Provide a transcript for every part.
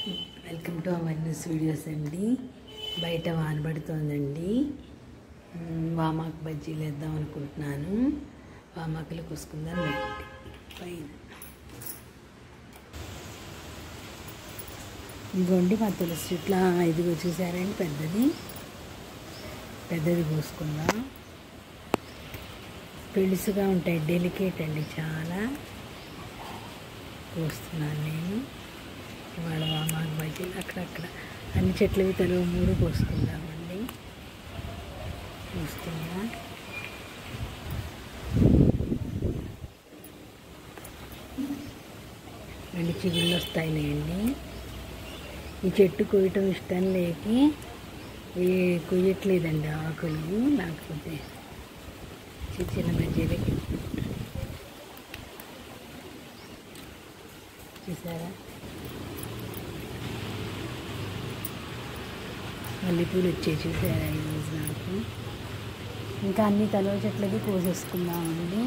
welcome to our news videos అండి బయట వాన పడుతోందండి మ్, వామాకు బజ్జీలు వేద్దాం అనుకుంటున్నాను వామాకులు కోసుకుందాం రండి పైన ఇదిగోండి మా తులసి చెట్ల ఇదిగో చూసారండి పెద్దది పెద్దది కోసుకుందాం పెళుసుగా ఉంటాయి డెలికేట్ అండి చాలా కోస్తున్నాను నేను ఇవాళ వామాకు బజ్జీలు అక్కడక్కడ అన్ని చెట్లవి తెలుగు మూడు కోసుకుందామండి కోస్తున్నా మళ్ళీ చిగుళ్ళు వస్తాయిలేండి ఈ చెట్టు కొయ్యటం ఇష్టం లేకి ఏ కొయ్యట్లేదండి ఆకులు లేకపోతే చిన్న చిన్న బజ్జీలకి చూసారా మల్లెపూలు వచ్చాయి చూసారా ఈరోజు నాకు ఇంకా అన్ని తలవ చెట్లకి కోసేసుకుందామండి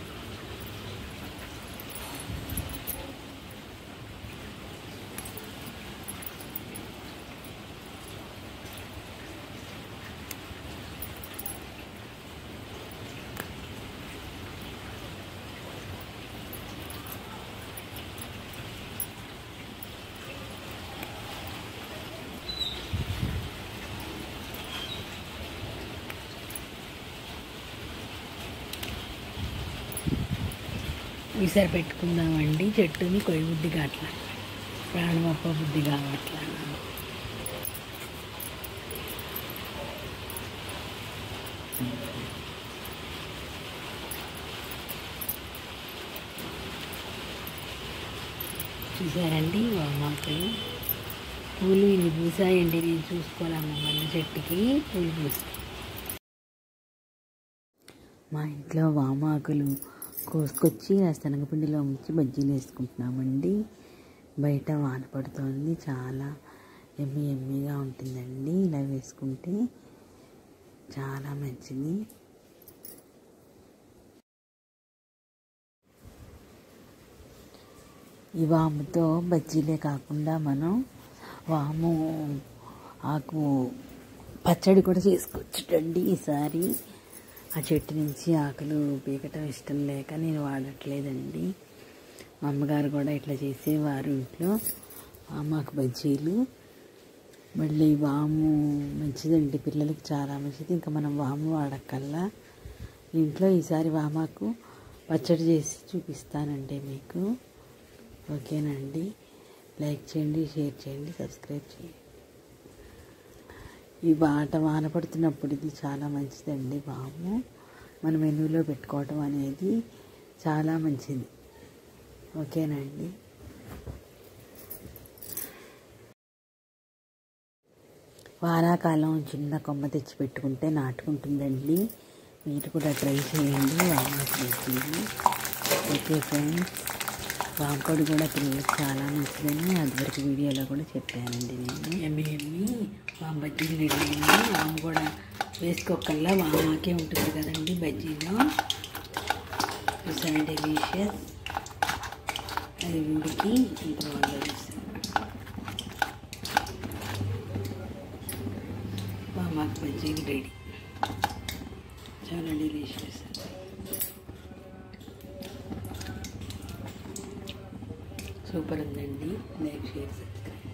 ఈసారి పెట్టుకుందామండి చెట్టుని కొయ్య బుద్ధి కావట్ల ప్రాణమప్ప బుద్ధి కావట్ల చూసారండి వామాకులు పూలు ఇన్ని పూసాయండి నేను చూసుకోవాలమ్మ మళ్ళీ చెట్టుకి పూలు పూసి మా ఇంట్లో వామాకులు కోసుకొచ్చి ఆ శనగపిండిలో ఉంచి బజ్జీలు వేసుకుంటున్నామండి బయట వాన పడుతోంది చాలా ఎమ్మి ఎమ్మిగా ఉంటుందండి ఇలా వేసుకుంటే చాలా మంచిది ఈ వాముతో బజ్జీలే కాకుండా మనం వాము ఆకు పచ్చడి కూడా చేసుకోవచ్చుటండి ఈసారి ఆ చెట్టు నుంచి ఆకులు పీకటం ఇష్టం లేక నేను వాడట్లేదండి మా అమ్మగారు కూడా ఇట్లా చేసేవారు ఇంట్లో వామాకు బజ్జీలు మళ్ళీ వాము మంచిదండి పిల్లలకి చాలా మంచిది ఇంకా మనం వాము వాడక్కల్లా ఇంట్లో ఈసారి వామాకు పచ్చడి చేసి చూపిస్తానండి మీకు ఓకేనండి లైక్ చేయండి షేర్ చేయండి సబ్స్క్రైబ్ చేయండి ఈ బాట వాన పడుతున్నప్పుడు ఇది చాలా మంచిదండి వాము మన మెనూలో పెట్టుకోవటం అనేది చాలా మంచిది ఓకేనండి వానాకాలం చిన్న కొమ్మ తెచ్చి పెట్టుకుంటే నాటుకుంటుందండి మీరు కూడా ట్రై చేయండి వామాకు బజ్జీలు ఓకే ఫ్రెండ్స్ వాంపొడి కూడా పిల్లలకి చాలా మంచిదని అదివరకు వీడియోలో కూడా చెప్పానండి నేను ఎమ్మి ఎమ్మి వామ బజ్జీలు రెడీ అయింది వాము కూడా వేసుకోకల్లా వామాకే ఉంటుంది కదండి బజ్జీలో చూసాను డెలీషియస్ అది ఉడికి ఇంత బాగా చూసాను వామాకు బజ్జీలు రెడీ చాలా డెలీషియస్ సూపర్ ఉందండి లైక్ షేర్ సబ్స్క్రైబ్